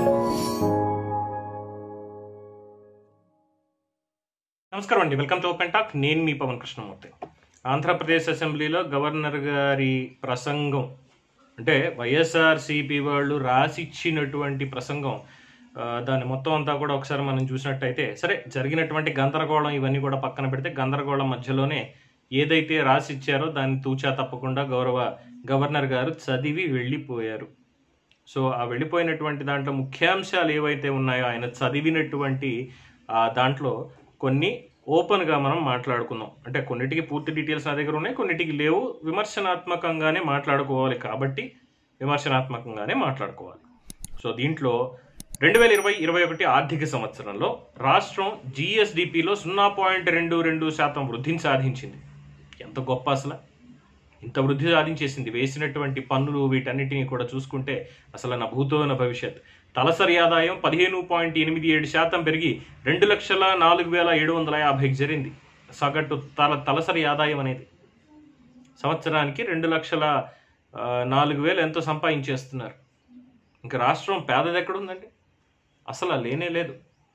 నమస్కారం అండి welcome to open talk నేను మీ పవన్ కృష్ణమూర్తి ఆంధ్రప్రదేశ్ అసెంబ్లీలో గవర్నర్ గారి ప్రసంగం అంటే వైఎస్ఆర్సీపీ వాళ్ళు రాసిచ్చినటువంటి ప్రసంగం ఆ, దాన్ని మొత్తం అంతా కూడా ఒకసారి మనం చూసినట్టయితే సరే జరిగినటువంటి గందరగోళం ఇవన్నీ కూడా పక్కన పెడితే గందరగోళం మధ్యలోనే ఏదైతే రాసి ఇచ్చారో దాన్ని తూచా తప్పకుండా గౌరవ గవర్నర్ గారు చదివి వెళ్ళిపోయారు సో ఆ వెళ్ళిపోయినటువంటి దాంట్లో ముఖ్యాంశాలు ఏవైతే ఉన్నాయో ఆయన చదివినటువంటి ఆ దాంట్లో కొన్ని ఓపెన్గా మనం మాట్లాడుకుందాం అంటే కొన్నిటికి పూర్తి డీటెయిల్స్ నా దగ్గర ఉన్నాయి కొన్నిటికి లేవు విమర్శనాత్మకంగానే మాట్లాడుకోవాలి కాబట్టి విమర్శనాత్మకంగానే మాట్లాడుకోవాలి సో దీంట్లో రెండు వేల ఇరవై ఇరవై ఒకటి ఆర్థిక సంవత్సరంలో రాష్ట్రం జిఎస్డిపిలో సున్నా పాయింట్ రెండు రెండు శాతం వృద్ధిని సాధించింది ఎంత గొప్ప అసలు ఇంత వృద్ధి సాధించేసింది వేసినటువంటి పన్నులు వీటన్నిటిని కూడా చూసుకుంటే అసలు నా భూతోన భవిష్యత్ తలసరి ఆదాయం పదిహేను పాయింట్ ఎనిమిది ఏడు శాతం పెరిగి రెండు లక్షల నాలుగు వేల ఏడు వందల యాభైకి జరిగింది సగటు తల తలసరి ఆదాయం అనేది సంవత్సరానికి రెండు లక్షల ఆ, నాలుగు వేలు ఎంతో సంపాదించేస్తున్నారు ఇంకా రాష్ట్రం పేదది ఎక్కడుందండి అసలు లేనే లేదు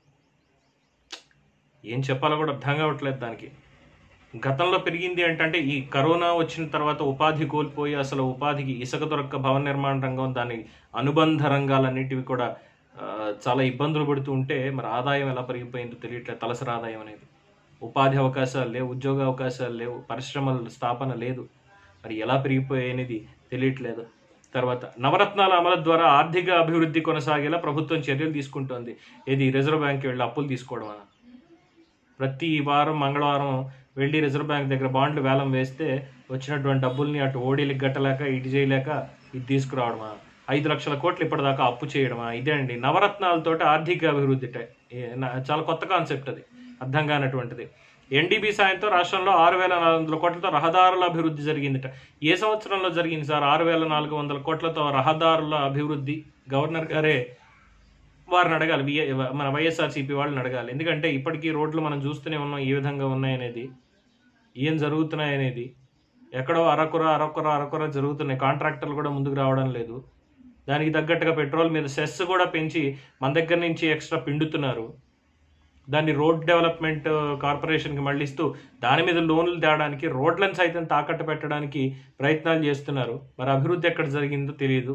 ఏం చెప్పాలో కూడా అర్థం కావట్లేదు దానికి గతంలో పెరిగింది ఏంటంటే ఈ కరోనా వచ్చిన తర్వాత ఉపాధి కోల్పోయి అసలు ఉపాధికి ఇసుక దొరక్క భవన నిర్మాణ రంగం దాని అనుబంధ రంగాలన్నిటివి కూడా ఆ, చాలా ఇబ్బందులు పడుతూ ఉంటే మరి ఆదాయం ఎలా పెరిగిపోయిందో తెలియట్లేదు తలసరి ఆదాయం అనేది ఉపాధి అవకాశాలు లేవు ఉద్యోగ అవకాశాలు లేవు పరిశ్రమల స్థాపన లేదు మరి ఎలా పెరిగిపోయాయి అనేది తెలియట్లేదు తర్వాత నవరత్నాల అమలు ద్వారా ఆర్థిక అభివృద్ధి కొనసాగేలా ప్రభుత్వం చర్యలు తీసుకుంటోంది ఇది రిజర్వ్ బ్యాంక్ వెళ్ళి అప్పులు తీసుకోవడం ప్రతి వారం మంగళవారం వెళ్ళి రిజర్వ్ బ్యాంక్ దగ్గర బాండ్లు వేలం వేస్తే వచ్చినటువంటి డబ్బుల్ని అటు ఓడీలకు గట్టలేక ఇటు చేయలేక ఇది తీసుకురావడమా ఐదు లక్షల కోట్లు ఇప్పటిదాకా అప్పు చేయడమా ఇదే అండి నవరత్నాలతోటి ఆర్థిక అభివృద్ధి ట- ఏ- నా- చాలా కొత్త కాన్సెప్ట్ అది అర్థం కానటువంటిది ఎన్డీబీ సాయంతో రాష్ట్రంలో ఆరు వేల నాలుగు వందల కోట్లతో రహదారుల అభివృద్ధి జరిగిందిట ఏ సంవత్సరంలో జరిగింది సార్ ఆరు వేల నాలుగు వందల కోట్లతో రహదారుల అభివృద్ధి గవర్నర్ గారే వారిని అడగాలి విఏ మన వైఎస్ఆర్సీపీ వాళ్ళని అడగాలి ఎందుకంటే ఇప్పటికీ రోడ్లు మనం చూస్తూనే ఉన్నాం ఏ విధంగా ఉన్నాయనేది ఏం జరుగుతున్నాయనేది ఎక్కడో అరకుర అరకుర అరకుర జరుగుతున్నాయి కాంట్రాక్టర్లు కూడా ముందుకు రావడం లేదు దానికి తగ్గట్టుగా పెట్రోల్ మీద సెస్ కూడా పెంచి మన దగ్గర నుంచి ఎక్స్ట్రా పిండుతున్నారు దాన్ని రోడ్ డెవలప్మెంట్ కార్పొరేషన్కి మళ్ళిస్తూ దాని మీద లోన్లు తేవడానికి రోడ్లను సైతం తాకట్టు పెట్టడానికి ప్రయత్నాలు చేస్తున్నారు మరి అభివృద్ధి ఎక్కడ జరిగిందో తెలియదు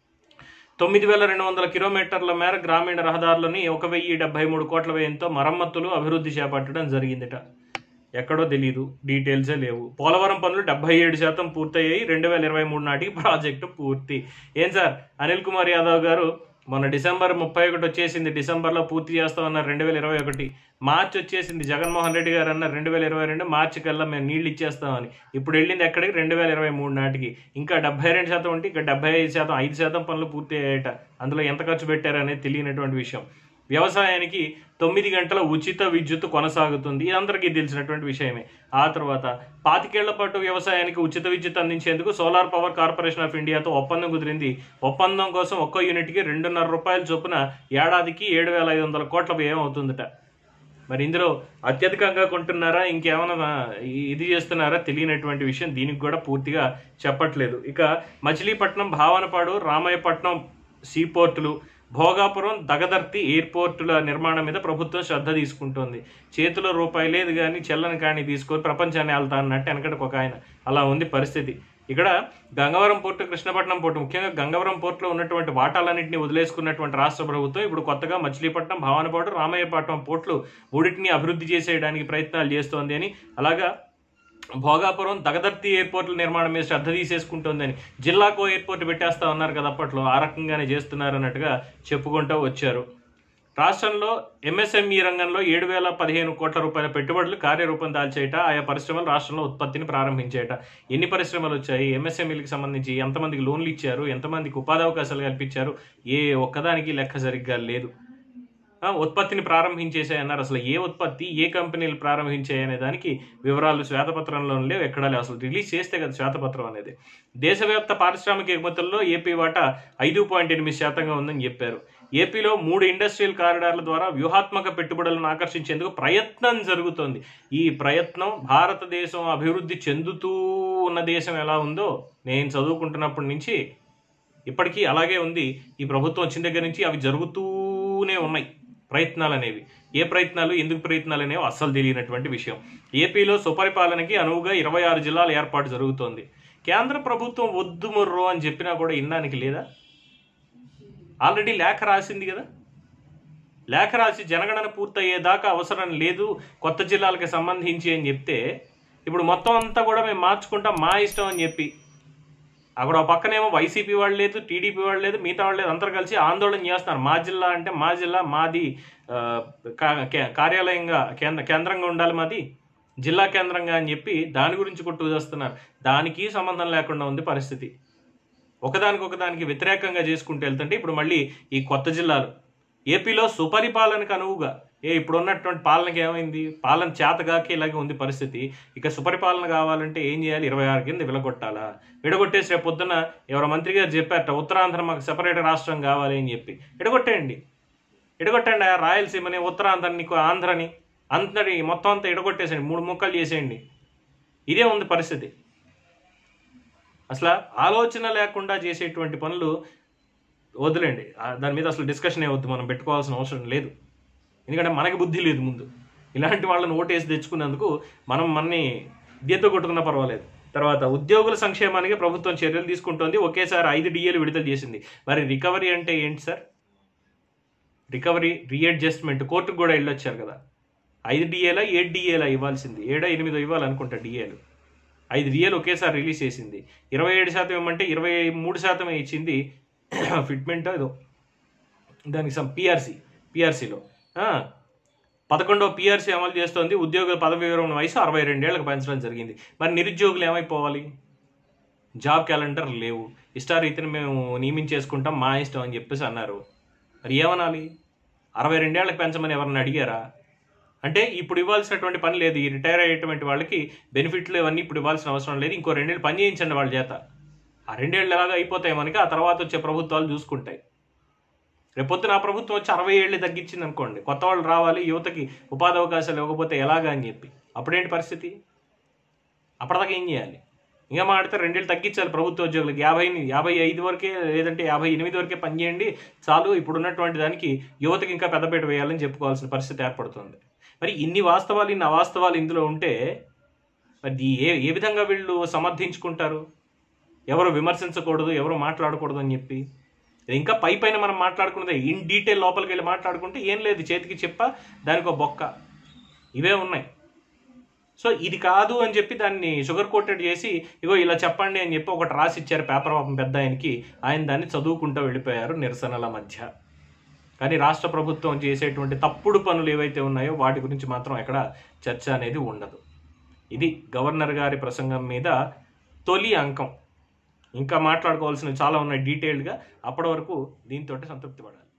తొమ్మిది వేల రెండు వందల కిలోమీటర్ల మేర గ్రామీణ రహదారులని ఒక వెయ్యి డెబ్బై మూడు కోట్ల వ్యయంతో మరమ్మతులు అభివృద్ధి చేపట్టడం జరిగిందట ఎక్కడో తెలియదు డీటెయిల్సే లేవు పోలవరం పనులు డెబ్బై ఏడు శాతం పూర్తయ్యాయి రెండు వేల ఇరవై మూడు నాటికి ప్రాజెక్టు పూర్తి ఏం సార్ అనిల్ కుమార్ యాదవ్ గారు మొన్న డిసెంబర్ ముప్పై ఒకటి వచ్చేసింది డిసెంబర్లో పూర్తి చేస్తామన్నారు రెండు వేల ఇరవై ఒకటి మార్చి వచ్చేసింది జగన్మోహన్ రెడ్డి గారు అన్నారు రెండు వేల ఇరవై రెండు మార్చి కల్లా మేము నీళ్ళు ఇచ్చేస్తామని ఇప్పుడు వెళ్ళింది ఎక్కడికి రెండు వేల ఇరవై మూడు నాటికి ఇంకా డెబ్బై రెండు శాతం ఉంటే ఇంకా డెబ్బై ఐదు శాతం ఐదు శాతం పనులు పూర్తి అయ్యాయట అందులో ఎంత ఖర్చు పెట్టారనేది తెలియనటువంటి విషయం వ్యవసాయానికి తొమ్మిది గంటల ఉచిత విద్యుత్ కొనసాగుతుంది ఇది అందరికీ తెలిసినటువంటి విషయమే ఆ తర్వాత పాతికేళ్ల పాటు వ్యవసాయానికి ఉచిత విద్యుత్ అందించేందుకు సోలార్ పవర్ కార్పొరేషన్ ఆఫ్ ఇండియాతో ఒప్పందం కుదిరింది ఒప్పందం కోసం ఒక్కో యూనిట్కి రెండున్నర రూపాయల చొప్పున ఏడాదికి ఏడు వేల ఐదు వందల కోట్ల వ్యయం అవుతుందట మరి ఇందులో అత్యధికంగా కొంటున్నారా ఇంకేమైనా ఇది చేస్తున్నారా తెలియనటువంటి విషయం దీనికి కూడా పూర్తిగా చెప్పట్లేదు ఇక మచిలీపట్నం భావనపాడు రామాయపట్నం సీపోర్టులు భోగాపురం దగదర్తి ఎయిర్పోర్టుల నిర్మాణం మీద ప్రభుత్వం శ్రద్ధ తీసుకుంటోంది చేతిలో రూపాయి లేదు కానీ చెల్లని కానీ తీసుకొని ప్రపంచాన్ని వెళ్తా అన్నట్టు వెనకటికి ఒక ఆయన అలా ఉంది పరిస్థితి ఇక్కడ గంగవరం పోర్టు కృష్ణపట్నం పోర్టు ముఖ్యంగా గంగవరం పోర్టులో ఉన్నటువంటి వాటాలన్నింటినీ వదిలేసుకున్నటువంటి రాష్ట్ర ప్రభుత్వం ఇప్పుడు కొత్తగా మచిలీపట్నం భావనపాడు రామయ్యపట్నం పోర్టులు మూడింటిని అభివృద్ధి చేసేయడానికి ప్రయత్నాలు చేస్తోంది అని అలాగా భోగాపురం దగదర్తి ఎయిర్పోర్టుల నిర్మాణం మీద శ్రద్ధ తీసేసుకుంటోందని జిల్లాకో ఎయిర్పోర్ట్ పెట్టేస్తా ఉన్నారు కదా అప్పట్లో ఆ రకంగానే చేస్తున్నారు అన్నట్టుగా చెప్పుకుంటూ వచ్చారు రాష్ట్రంలో ఎంఎస్ఎంఈ రంగంలో ఏడు వేల పదిహేను కోట్ల రూపాయల పెట్టుబడులు కార్యరూపం దాల్చేయట ఆయా పరిశ్రమలు రాష్ట్రంలో ఉత్పత్తిని ప్రారంభించేయట ఎన్ని పరిశ్రమలు వచ్చాయి ఎంఎస్ఎంఈలకు సంబంధించి ఎంతమందికి లోన్లు ఇచ్చారు ఎంతమందికి ఉపాధి అవకాశాలు కల్పించారు ఏ ఒక్కదానికి లెక్క సరిగ్గా లేదు ఆ, ఉత్పత్తిని ప్రారంభించేసాయి అన్నారు అసలు ఏ ఉత్పత్తి ఏ కంపెనీలు ప్రారంభించాయి అనే దానికి వివరాలు శ్వేతపత్రంలో లేవు ఎక్కడా లేవు అసలు రిలీజ్ చేస్తే కదా శ్వేతపత్రం అనేది దేశవ్యాప్త పారిశ్రామిక ఎగుమతుల్లో ఏపీ వాటా ఐదు పాయింట్ ఎనిమిది శాతంగా ఉందని చెప్పారు ఏపీలో మూడు ఇండస్ట్రియల్ కారిడార్ల ద్వారా వ్యూహాత్మక పెట్టుబడులను ఆకర్షించేందుకు ప్రయత్నం జరుగుతోంది ఈ ప్రయత్నం భారతదేశం అభివృద్ధి చెందుతూ ఉన్న దేశం ఎలా ఉందో నేను చదువుకుంటున్నప్పటి నుంచి ఇప్పటికీ అలాగే ఉంది ఈ ప్రభుత్వం వచ్చిన దగ్గర నుంచి అవి జరుగుతూనే ఉన్నాయి ప్రయత్నాలు అనేవి ఏ ప్రయత్నాలు ఎందుకు ప్రయత్నాలు అనేవి అస్సలు తెలియనటువంటి విషయం ఏపీలో సుపరిపాలనకి అనువుగా ఇరవై ఆరు జిల్లాల ఏర్పాటు జరుగుతోంది కేంద్ర ప్రభుత్వం వద్దు మొర్రో అని చెప్పినా కూడా ఇన్నానికి లేదా ఆల్రెడీ లేఖ రాసింది కదా లేఖ రాసి జనగణన పూర్తయ్యేదాకా అవసరం లేదు కొత్త జిల్లాలకు సంబంధించి అని చెప్తే ఇప్పుడు మొత్తం అంతా కూడా మేము మార్చుకుంటాం మా ఇష్టం అని చెప్పి అక్కడ ఒక పక్కనేమో వైసీపీ వాళ్ళు లేదు టీడీపీ వాళ్ళు లేదు మిగతా వాళ్ళు లేదు అందరు కలిసి ఆందోళన చేస్తున్నారు మా జిల్లా అంటే మా జిల్లా మాది ఆ, కా- కే- కార్యాలయంగా కేంద్ర కేంద్రంగా ఉండాలి మాది జిల్లా కేంద్రంగా అని చెప్పి దాని గురించి కొట్టు చేస్తున్నారు దానికి సంబంధం లేకుండా ఉంది పరిస్థితి ఒకదానికి ఒకదానికి వ్యతిరేకంగా చేసుకుంటూ వెళ్తుంటే ఇప్పుడు మళ్ళీ ఈ కొత్త జిల్లాలు ఏపీలో సుపరిపాలనకు అనువుగా ఏ ఇప్పుడు ఉన్నటువంటి పాలనకి ఏమైంది పాలన చేతగాక ఇలాగే ఉంది పరిస్థితి ఇక సుపరిపాలన కావాలంటే ఏం చేయాలి ఇరవై ఆరు కింద విలగొట్టాలా విడగొట్టేసి రేపు పొద్దున ఎవరో మంత్రి గారు చెప్పారట ఉత్తరాంధ్ర మాకు సెపరేట్ రాష్ట్రం కావాలి అని చెప్పి ఇడగొట్టేయండి ఇడగొట్టండి ఆ రాయలసీమని ఉత్తరాంధ్రని ఆంధ్రని అంతటి మొత్తం అంతా ఇడగొట్టేసేయండి మూడు ముక్కలు చేసేయండి ఇదే ఉంది పరిస్థితి అసలు ఆలోచన లేకుండా చేసేటువంటి పనులు వదిలేండి ఆ దాని మీద అసలు డిస్కషన్ వద్దు మనం పెట్టుకోవాల్సిన అవసరం లేదు ఎందుకంటే మనకి బుద్ధి లేదు ముందు ఇలాంటి వాళ్ళని ఓటేసి తెచ్చుకున్నందుకు మనం మనని దీంతో కొట్టుకున్నా పర్వాలేదు తర్వాత ఉద్యోగుల సంక్షేమానికి ప్రభుత్వం చర్యలు తీసుకుంటోంది ఒకేసారి ఐదు డిఏలు విడుదల చేసింది మరి రికవరీ అంటే ఏంటి సార్ రికవరీ రీఅడ్జస్ట్మెంట్ కోర్టుకు కూడా వెళ్ళొచ్చారు కదా ఐదు డిఏలా ఏడు డిఏలా ఇవ్వాల్సింది ఏడా ఎనిమిదో ఇవ్వాలనుకుంటా డిఏలు ఐదు డిఏలు ఒకేసారి రిలీజ్ చేసింది ఇరవై ఏడు శాతం ఇవ్వమంటే ఇరవై మూడు శాతమే ఇచ్చింది ఫిట్మెంట్ ఏదో దానికి సమ్ పిఆర్సీ పిఆర్సీలో పదకొండవ పిఆర్సీ అమలు చేస్తోంది ఉద్యోగుల పదవి విరమణ వయసు అరవై రెండేళ్లకు పెంచడం జరిగింది మరి నిరుద్యోగులు ఏమైపోవాలి జాబ్ క్యాలెండర్ లేవు ఇష్టారీతిని మేము నియమించేసుకుంటాం మా ఇష్టం అని చెప్పేసి అన్నారు మరి ఏమనాలి అరవై రెండేళ్లకు పెంచమని ఎవరిని అడిగారా అంటే ఇప్పుడు ఇవ్వాల్సినటువంటి పని లేదు ఈ రిటైర్ అయ్యేటువంటి వాళ్ళకి బెనిఫిట్లు ఇవన్నీ ఇప్పుడు ఇవ్వాల్సిన అవసరం లేదు ఇంకో రెండేళ్ళు పని చేయించండి వాళ్ళ చేత ఆ రెండేళ్ళు ఎలాగ అయిపోతాయి మనకి ఆ తర్వాత వచ్చే ప్రభుత్వాలు చూసుకుంటాయి రేపొద్దున ఆ ప్రభుత్వం వచ్చి అరవై ఏళ్ళు తగ్గించింది అనుకోండి కొత్త వాళ్ళు రావాలి యువతకి ఉపాధి అవకాశాలు ఇవ్వకపోతే ఎలాగా అని చెప్పి అప్పుడేంటి పరిస్థితి అప్పటిదాకా ఏం చేయాలి ఇంకా మాడితే రెండేళ్ళు తగ్గించాలి ప్రభుత్వ ఉద్యోగులకు యాభై యాభై ఐదు వరకే లేదంటే యాభై ఎనిమిది వరకే పనిచేయండి చాలు ఇప్పుడు ఉన్నటువంటి దానికి యువతకి ఇంకా పెద్దపీట వేయాలని చెప్పుకోవాల్సిన పరిస్థితి ఏర్పడుతుంది మరి ఇన్ని వాస్తవాలు ఇన్ని అవాస్తవాలు ఇందులో ఉంటే మరి ఈ ఏ ఏ విధంగా వీళ్ళు సమర్థించుకుంటారు ఎవరు విమర్శించకూడదు ఎవరు మాట్లాడకూడదు అని చెప్పి ఇది ఇంకా పై పైన మనం మాట్లాడుకున్నదే ఇన్ డీటెయిల్ లోపలికి వెళ్ళి మాట్లాడుకుంటే ఏం లేదు చేతికి చెప్ప దానికి ఒక బొక్క ఇవే ఉన్నాయి సో ఇది కాదు అని చెప్పి దాన్ని షుగర్ కోటెడ్ చేసి ఇగో ఇలా చెప్పండి అని చెప్పి ఒకటి రాసి ఇచ్చారు పేపర్ పాపం పెద్ద ఆయనకి ఆయన దాన్ని చదువుకుంటూ వెళ్ళిపోయారు నిరసనల మధ్య కానీ రాష్ట్ర ప్రభుత్వం చేసేటువంటి తప్పుడు పనులు ఏవైతే ఉన్నాయో వాటి గురించి మాత్రం ఎక్కడ చర్చ అనేది ఉండదు ఇది గవర్నర్ గారి ప్రసంగం మీద తొలి అంకం ఇంకా మాట్లాడుకోవాల్సినవి చాలా ఉన్నాయి డీటెయిల్డ్గా అప్పటి వరకు దీంతో సంతృప్తి పడాలి